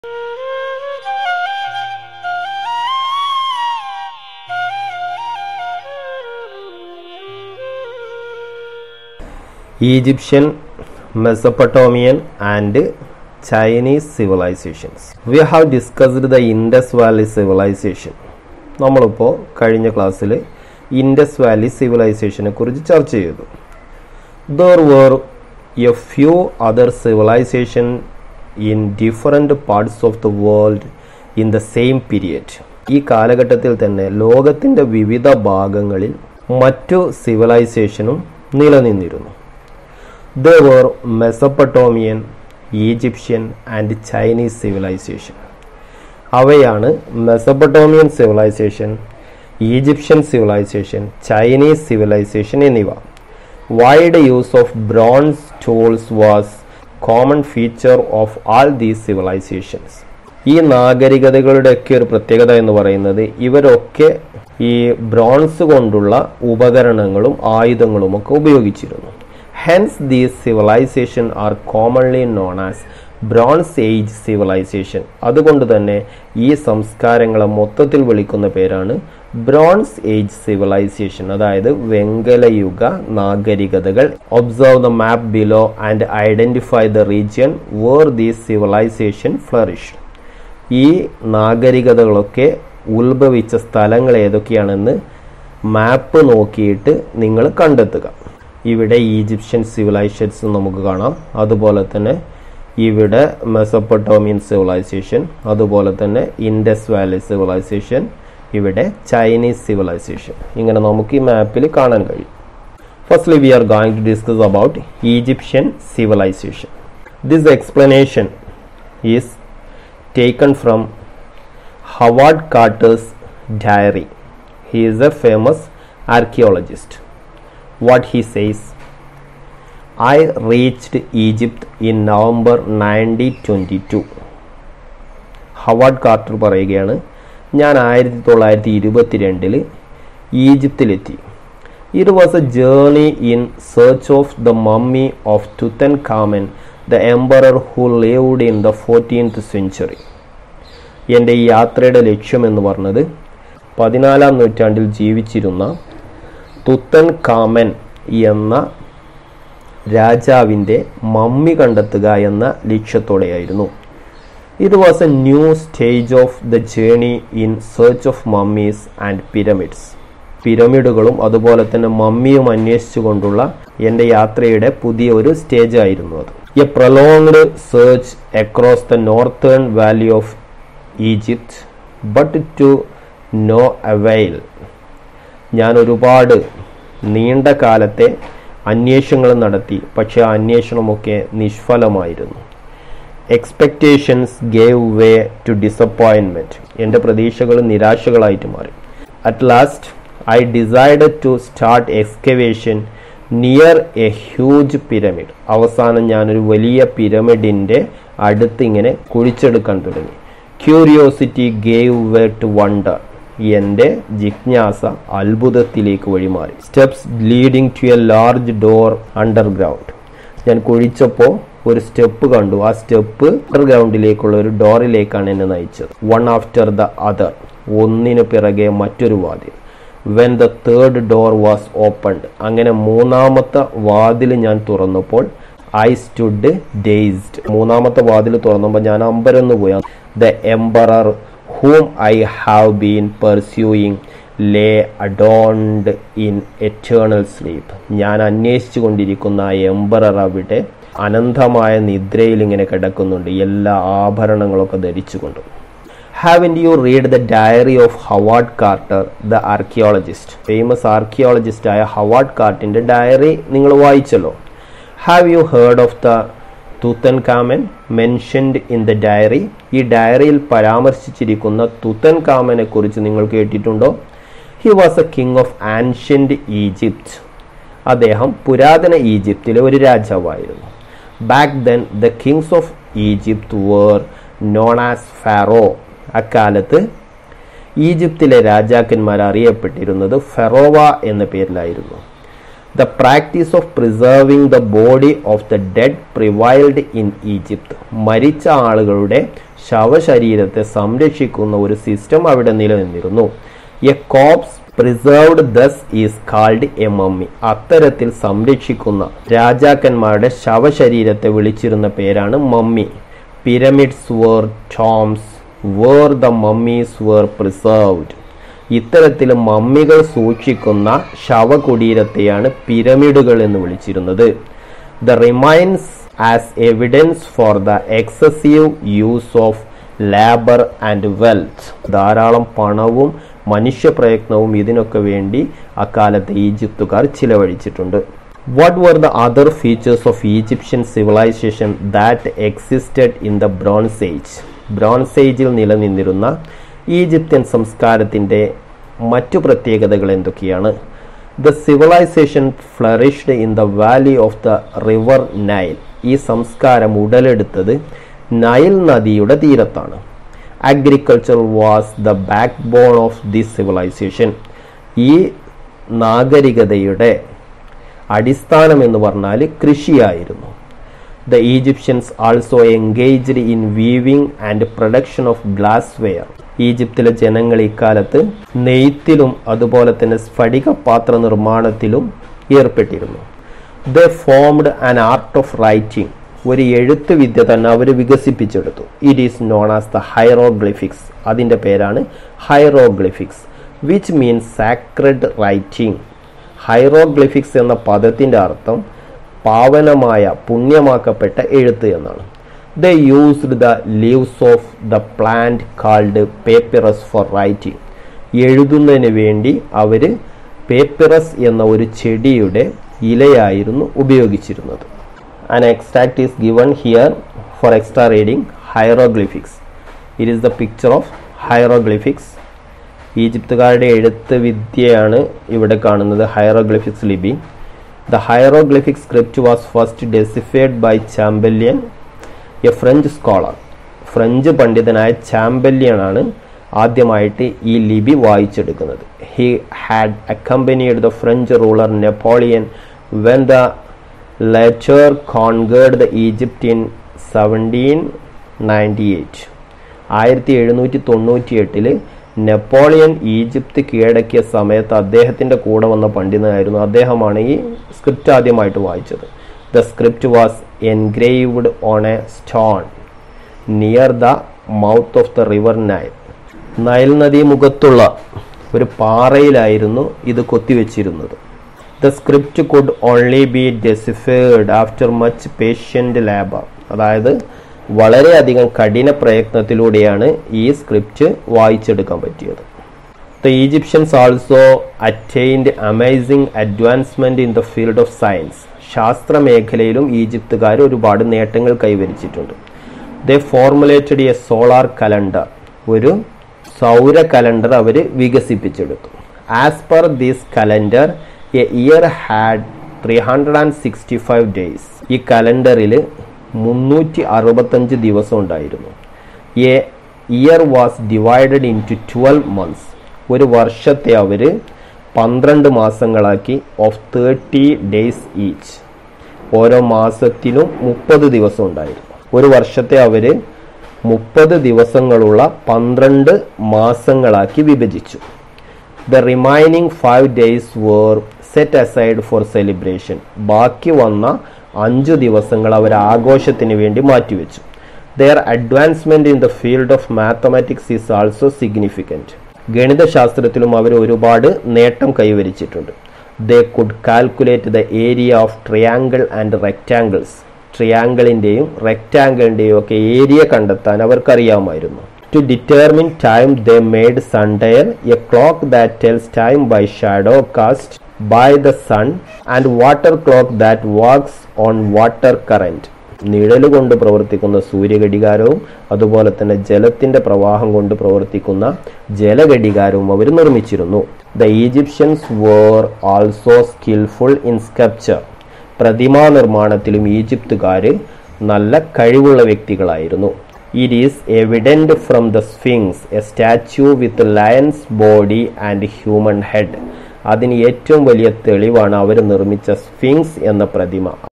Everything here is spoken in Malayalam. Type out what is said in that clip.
Egyptian, Mesopotamian, and Chinese civilizations. We have discussed the Indus Valley civilization. നമ്മളിപ്പോൾ കഴിഞ്ഞ ക്ലാസ്സിൽ ഇൻഡസ് വാലി സിവിലൈസേഷനെ കുറിച്ച് ചർച്ച ചെയ്തു there were a few other civilization in different parts of the world in the same period ഈ കാലഘട്ടത്തിൽ തന്നെ ലോകത്തിൻ്റെ വിവിധ ഭാഗങ്ങളിൽ മറ്റു സിവിലൈസേഷനും നിലനിന്നിരുന്നു they were Mesopotamian Egyptian and Chinese civilization അവയാണ് Mesopotamian civilization Egyptian civilization Chinese civilization എന്നിവ wide use of bronze tools was common feature of all these civilizations ഈ നാഗരികതകളുടെയൊക്കെ ഒരു പ്രത്യേകത എന്ന് പറയുന്നത് ഇവരൊക്കെ ഈ ബ്രോൺസ് കൊണ്ടുള്ള ഉപകരണങ്ങളും ആയുധങ്ങളും ഒക്കെ ഉപയോഗിച്ചിരുന്നു hence these civilization are commonly known as bronze age civilization അതുകൊണ്ട് തന്നെ ഈ സംസ്കാരങ്ങളെ മൊത്തത്തിൽ വിളിക്കുന്ന പേരാണ് ബ്രോൺസ് ഏജ് സിവിലൈസേഷൻ അതായത് വെങ്കലയുഗ നാഗരികതകൾ observe the map below and identify the region where these civilization flourish ഈ നാഗരികതകളൊക്കെ ഉത്ഭവിച്ച സ്ഥലങ്ങൾ ഏതൊക്കെയാണെന്ന് മാപ്പ് നോക്കിയിട്ട് നിങ്ങൾ കണ്ടെത്തുക ഇവിടെ ഈജിപ്ഷ്യൻ സിവിലൈസേഷൻസ് നമുക്ക് കാണാം അതുപോലെ തന്നെ ഇവിടെ മെസപ്പൊട്ടോമിയൻ സിവിലൈസേഷൻ അതുപോലെ തന്നെ ഇൻഡസ് വാലി സിവിലൈസേഷൻ ഇവിടെ ചൈനീസ് സിവിലൈസേഷൻ ഇങ്ങനെ നമുക്ക് ഈ മാപ്പിൽ കാണാൻ കഴിയും firstly we are going to discuss about Egyptian civilization this explanation is taken from Howard Carter's diary he is a famous archaeologist what he says I reached Egypt in November 1922 Howard Carter പറയുകയാണ് ഞാൻ ആയിരത്തി തൊള്ളായിരത്തി ഇരുപത്തിരണ്ടിൽ ഈജിപ്തിലെത്തി it was a journey in search of the mummy of Tutankhamun the emperor who lived in the fourteenth century എൻ്റെ ഈ യാത്രയുടെ ലക്ഷ്യം എന്ന് പറഞ്ഞത് പതിനാലാം നൂറ്റാണ്ടിൽ ജീവിച്ചിരുന്ന തുത്തൻ കാമൻ എന്ന രാജാവിൻ്റെ മമ്മി കണ്ടെത്തുക എന്ന ലക്ഷ്യത്തോടെയായിരുന്നു it was a new stage of the journey in search of mummies and pyramids പിരമിഡുകളും അതുപോലെ തന്നെ മമ്മിയും അന്വേഷിച്ചുകൊണ്ടുള്ള എൻ്റെ യാത്രയുടെ പുതിയ ഒരു സ്റ്റേജ് ആയിരുന്നു അത് a prolonged search across the northern valley of Egypt but to no avail ഞാൻ ഒരുപാട് നീണ്ട കാലത്തെ അന്വേഷണങ്ങൾ നടത്തി പക്ഷേ ആ അന്വേഷണമൊക്കെ നിഷ്ഫലമായിരുന്നു expectations gave way to disappointment എൻ്റെ പ്രതീക്ഷകൾ നിരാശകളായിട്ട് മാറി at last I decide to start excavation near a huge pyramid അവസാനം ഞാനൊരു വലിയ പിരമിഡിൻ്റെ അടുത്ത് ഇങ്ങനെ കുഴിച്ചെടുക്കാൻ തുടങ്ങി curiosity gave way to wonder എൻ്റെ ജിജ്ഞാസ അത്ഭുതത്തിലേക്ക് വഴിമാറി steps leading to a large door underground ഞാൻ കുഴിച്ചപ്പോൾ ഒരു സ്റ്റെപ്പ് കണ്ടു ആ സ്റ്റെപ്പ് അണ്ടർഗ്രൗണ്ടിലേക്കുള്ള ഒരു ഡോറിലേക്കാണ് എന്നെ നയിച്ചത് വൺ ആഫ്റ്റർ ദ അതർ ഒന്നിനു പിറകെ മറ്റൊരു വാതിൽ when the third door was opened അങ്ങനെ മൂന്നാമത്തെ വാതിൽ ഞാൻ തുറന്നപ്പോൾ ഐ സ്റ്റുഡ് ഡേസ്ഡ് മൂന്നാമത്തെ വാതിൽ തുറന്നപ്പോൾ ഞാൻ അമ്പരന്ന് പോയി the emperor whom I have been pursuing lay adorned in eternal sleep ഞാൻ അന്വേഷിച്ചു കൊണ്ടിരിക്കുന്ന ആ എംബറർ അവിടെ അനന്തമായ നിദ്രയിൽ ഇങ്ങനെ കിടക്കുന്നുണ്ട് എല്ലാ ആഭരണങ്ങളൊക്കെ ധരിച്ചുകൊണ്ട് have you read the diary of Howard Carter the archaeologist famous ആർക്കിയോളജിസ്റ്റായ ഹവാർഡ് കാർട്ടിൻ്റെ ഡയറി നിങ്ങൾ വായിച്ചല്ലോ have you heard of the Tutankhamun mentioned in the diary ഈ ഡയറിയിൽ പരാമർശിച്ചിരിക്കുന്ന തുത്തൻ കാമനെ കുറിച്ച് നിങ്ങൾ കേട്ടിട്ടുണ്ടോ he was a king of ancient Egypt അദ്ദേഹം പുരാതന ഈജിപ്തിലെ ഒരു രാജാവായിരുന്നു back then the kings of Egypt were known as pharaoh അക്കാലത്ത് ഈജിപ്തിലെ രാജാക്കന്മാർ അറിയപ്പെട്ടിരുന്നത് ഫെറോവ എന്ന പേരിലായിരുന്നു the practice of preserving the body of the dead prevailed in Egypt മരിച്ച ആളുകളുടെ ശവശരീരത്തെ സംരക്ഷിക്കുന്ന ഒരു സിസ്റ്റം അവിടെ നിലനിന്നിരുന്നു a corpse preserved thus is called a mummy അത്തരത്തിൽ സംരക്ഷിക്കുന്ന രാജാക്കന്മാരുടെ ശവശരീരത്തെ വിളിച്ചിരുന്ന പേരാണ് mummy pyramids were tombs where the mummies were preserved ഇത്തരത്തിൽ മമ്മികൾ സൂക്ഷിക്കുന്ന ശവകുടീരത്തെയാണ് പിരമിഡുകൾ എന്ന് വിളിച്ചിരുന്നത് the remains as evidence for the excessive use of labour and wealth ധാരാളം പണവും മനുഷ്യപ്രയത്നവും ഇതിനൊക്കെ വേണ്ടി അക്കാലത്ത് ഈജിപ്തുകാർ ചിലവഴിച്ചിട്ടുണ്ട് what were the other features of Egyptian civilisation that existed in the bronze age bronze ഏജിൽ നിലനിന്നിരുന്ന ഈജിപ്ത്യൻ സംസ്കാരത്തിൻ്റെ മറ്റു പ്രത്യേകതകൾ എന്തൊക്കെയാണ് the civilisation flourished in the valley of the river Nile ഈ സംസ്കാരം ഉടലെടുത്തത് നൈൽ നദിയുടെ തീരത്താണ് agriculture was the backbone of this civilisation ഈ നാഗരികതയുടെ അടിസ്ഥാനം എന്ന് പറഞ്ഞാൽ കൃഷിയായിരുന്നു the Egyptians also engaged in weaving and production of glassware ഈജിപ്തിലെ ജനങ്ങൾ ഇക്കാലത്ത് നെയ്ത്തിലും അതുപോലെ തന്നെ സ്ഫടിക പാത്ര നിർമ്മാണത്തിലും ഏർപ്പെട്ടിരുന്നു they formed an art of writing ഒരു എഴുത്ത് വിദ്യ തന്നെ അവർ വികസിപ്പിച്ചെടുത്തു it is known as the hieroglyphics അതിൻ്റെ പേരാണ് hieroglyphics which means sacred writing hieroglyphics എന്ന പദത്തിൻ്റെ അർത്ഥം പാവനമായ പുണ്യമാക്കപ്പെട്ട എഴുത്ത് എന്നാണ് they used the leaves of the plant called papyrus for writing എഴുതുന്നതിന് വേണ്ടി അവർ പേപ്പിറസ് എന്ന ഒരു ചെടിയുടെ ഇലയായിരുന്നു ഉപയോഗിച്ചിരുന്നത് an extract is given here for extra reading hieroglyphics it is the picture of hieroglyphics ഈജിപ്തുകാരുടെ എഴുത്ത് വിദ്യയാണ് ഇവിടെ കാണുന്നത് ഹൈറോഗ്ലിഫിക്സ് ലിപി the hieroglyphic script was first deciphered by Champollion a French scholar French പണ്ഡിതനായ ചാമ്പല്യൻ ആണ് ആദ്യമായിട്ട് ഈ ലിപി വായിച്ചെടുക്കുന്നത് he had accompanied the French ruler Napoleon when the latter conquered the Egypt in seventeen ninety eight ആയിരത്തി എഴുന്നൂറ്റി തൊണ്ണൂറ്റി എട്ടില് നെപ്പോളിയൻ ഈജിപ്ത് കീഴടക്കിയ സമയത്ത് അദ്ദേഹത്തിൻ്റെ കൂടെ വന്ന പണ്ഡിതനായിരുന്നു അദ്ദേഹമാണ് ഈ സ്ക്രിപ്റ്റ് ആദ്യമായിട്ട് വായിച്ചത് the script was engraved on a stone near the mouth of the river Nile Nile നദി മുഖത്തുള്ള ഒരു പാറയിലായിരുന്നു ഇത് കൊത്തിവെച്ചിരുന്നത് the script could only be deciphered after much patient labour അതായത് വളരെയധികം കഠിന പ്രയത്നത്തിലൂടെയാണ് ഈ സ്ക്രിപ്റ്റ് വായിച്ചെടുക്കാൻ പറ്റിയത് the Egyptians also attained amazing advancement in the field of science ശാസ്ത്ര മേഖലയിലും ഈജിപ്തുകാർ ഒരുപാട് നേട്ടങ്ങൾ കൈവരിച്ചിട്ടുണ്ട് they formulated a solar calendar ഒരു സൗര കലണ്ടർ അവർ വികസിപ്പിച്ചെടുത്തു as per this calendar a year had three hundred and sixty five days ഈ കലണ്ടറിൽ മുന്നൂറ്റി അറുപത്തഞ്ച് ദിവസം ഉണ്ടായിരുന്നു a year was divided into twelve months ഒരു വർഷത്തെ അവർ പന്ത്രണ്ട് മാസങ്ങളാക്കി ഓഫ് തേർട്ടി ഡേയ്സ് ഈച്ച് ഓരോ മാസത്തിലും മുപ്പത് ദിവസം ഉണ്ടായിരുന്നു ഒരു വർഷത്തെ അവർ മുപ്പത് ദിവസങ്ങളുള്ള പന്ത്രണ്ട് മാസങ്ങളാക്കി വിഭജിച്ചു the remaining five days were set aside for celebration ബാക്കി വന്ന അഞ്ചു ദിവസങ്ങൾ അവർ ആഘോഷത്തിന് വേണ്ടി മാറ്റിവെച്ചു their advancement in the field of mathematics is also significant ഗണിതശാസ്ത്രത്തിലും അവർ ഒരുപാട് നേട്ടം കൈവരിച്ചിട്ടുണ്ട് they could calculate the area of triangle and rectangles ട്രയാങ്കിളിൻ്റെയും റെക്റ്റാങ്കിളിൻ്റെയും ഒക്കെ ഏരിയ കണ്ടെത്താൻ അവർക്കറിയാമായിരുന്നു to determine time they made sundial a clock that tells time by shadow cast by the sun and water clock that works on water current നിഴല് കൊണ്ട് പ്രവർത്തിക്കുന്ന സൂര്യഘടികാരവും അതുപോലെ തന്നെ ജലത്തിന്റെ പ്രവാഹം കൊണ്ട് പ്രവർത്തിക്കുന്ന ജലഘടികാരവും അവർ നിർമ്മിച്ചിരുന്നു the Egyptians were also skilful in sculpture പ്രതിമാ നിർമ്മാണത്തിലും ഈജിപ്തുകാർ നല്ല കഴിവുള്ള വ്യക്തികളായിരുന്നു it is evident from the sphinx a statue with lion's body and human head അതിന് ഏറ്റവും വലിയ തെളിവാണ് അവർ നിർമ്മിച്ച സ്ഫിങ്സ് എന്ന പ്രതിമ